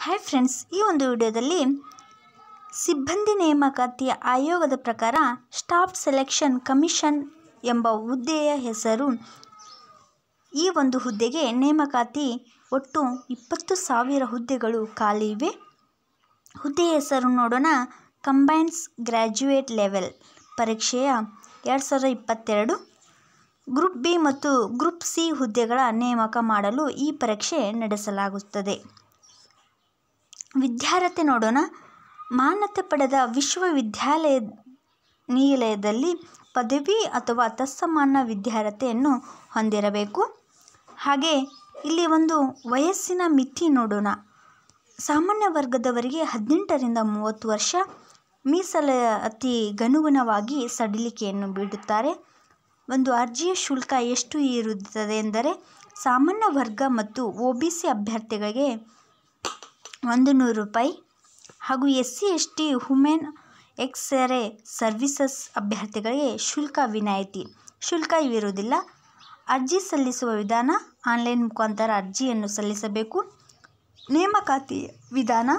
hi friends ಈ ಒಂದು ವಿಡಿಯೋದಲ್ಲಿ ಸಿಬ್ಬಂದಿ ನೇಮಕಾತಿ ಆಯೋಗದ ಪ್ರಕಾರ ಸ್ಟಾಫ್ ಸೆಲೆಕ್ಷನ್ ಕಮಿಷನ್ ಎಂಬ ಹುದ್ದೆಯ ಹೆಸರು ಈ ಒಂದು ಹುದ್ದೆಗೆ ನೇಮಕಾತಿ ಒಟ್ಟು ಇಪ್ಪತ್ತು ಸಾವಿರ ಹುದ್ದೆಗಳು ಖಾಲಿ ಇವೆ ಹುದ್ದೆಯ ಹೆಸರು ನೋಡೋಣ ಕಂಬೈನ್ಸ್ ಗ್ರ್ಯಾಜುಯೇಟ್ ಲೆವೆಲ್ ಪರೀಕ್ಷೆಯ ಎರಡು ಸಾವಿರದ ಇಪ್ಪತ್ತೆರಡು ಗ್ರೂಪ್ ಬಿ ಮತ್ತು ಗ್ರೂಪ್ ಸಿ ಹುದ್ದೆಗಳ ನೇಮಕ ಮಾಡಲು ಈ ಪರೀಕ್ಷೆ ನಡೆಸಲಾಗುತ್ತದೆ ವಿದ್ಯಾರ್ಹತೆ ನೋಡೋಣ ಮಾನ್ಯತೆ ಪಡೆದ ವಿಶ್ವವಿದ್ಯಾಲಯ ನಿಲಯದಲ್ಲಿ ಪದವಿ ಅಥವಾ ತತ್ಸಮಾನ ವಿದ್ಯಾರ್ಹತೆಯನ್ನು ಹೊಂದಿರಬೇಕು ಹಾಗೆ ಇಲ್ಲಿ ಒಂದು ವಯಸ್ಸಿನ ಮಿತಿ ನೋಡೋಣ ಸಾಮಾನ್ಯ ವರ್ಗದವರಿಗೆ ಹದಿನೆಂಟರಿಂದ ಮೂವತ್ತು ವರ್ಷ ಮೀಸಲಾತಿಗನುಗುಣವಾಗಿ ಸಡಿಲಿಕೆಯನ್ನು ಬಿಡುತ್ತಾರೆ ಒಂದು ಅರ್ಜಿಯ ಶುಲ್ಕ ಎಷ್ಟು ಇರುತ್ತದೆ ಎಂದರೆ ಸಾಮಾನ್ಯ ವರ್ಗ ಮತ್ತು ಒ ಬಿ ಸಿ ಅಭ್ಯರ್ಥಿಗಳಿಗೆ ಒಂದು ನೂರು ರೂಪಾಯಿ ಹಾಗೂ S C S T women ex services ಅಭ್ಯರ್ಥಿಗಳಿಗೆ ಶುಲ್ಕ ವಿನಾಯಿತಿ ಶುಲ್ಕ ಇರುವುದಿಲ್ಲ ಅರ್ಜಿ ಸಲ್ಲಿಸುವ ವಿಧಾನ ಆನ್ಲೈನ್ ಮುಖಾಂತರ ಅರ್ಜಿಯನ್ನು ಸಲ್ಲಿಸಬೇಕು ನೇಮಕಾತಿ ವಿಧಾನ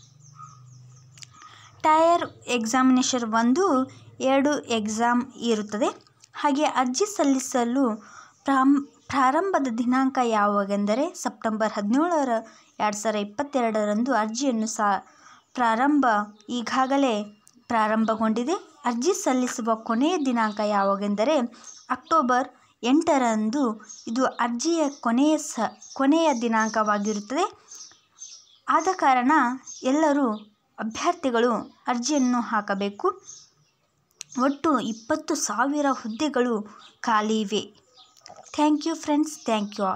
ಟಯರ್ ಎಕ್ಸಾಮಿನೇಷನ್ ಒಂದು ಎರಡು ಎಕ್ಸಾಮ್ ಇರುತ್ತದೆ ಹಾಗೆ ಅರ್ಜಿ ಸಲ್ಲಿಸಲು ಪ್ರಾಮ್ ಪ್ರಾರಂಭದ ದಿನಾಂಕ ಯಾವಾಗೆಂದರೆ ಸೆಪ್ಟೆಂಬರ್ ಹದಿನೇಳರ ಎರಡು ಸಾವಿರ ಇಪ್ಪತ್ತೆರಡರಂದು ಅರ್ಜಿಯನ್ನು ಸಹ ಪ್ರಾರಂಭ ಈಗಾಗಲೇ ಪ್ರಾರಂಭಗೊಂಡಿದೆ ಅರ್ಜಿ ಸಲ್ಲಿಸುವ ಕೊನೆಯ ದಿನಾಂಕ ಯಾವಾಗೆಂದರೆ ಅಕ್ಟೋಬರ್ ಎಂಟರಂದು ಇದು ಅರ್ಜಿಯ ಕೊನೆಯ ಸ ಕೊನೆಯ ದಿನಾಂಕವಾಗಿರುತ್ತದೆ ಆದ ಕಾರಣ ಎಲ್ಲರೂ ಅಭ್ಯರ್ಥಿಗಳು ಅರ್ಜಿಯನ್ನು ಹಾಕಬೇಕು ಒಟ್ಟು ಇಪ್ಪತ್ತು ಸಾವಿರ ಹುದ್ದೆಗಳು ಖಾಲಿ ಇವೆ thank you friends thank you all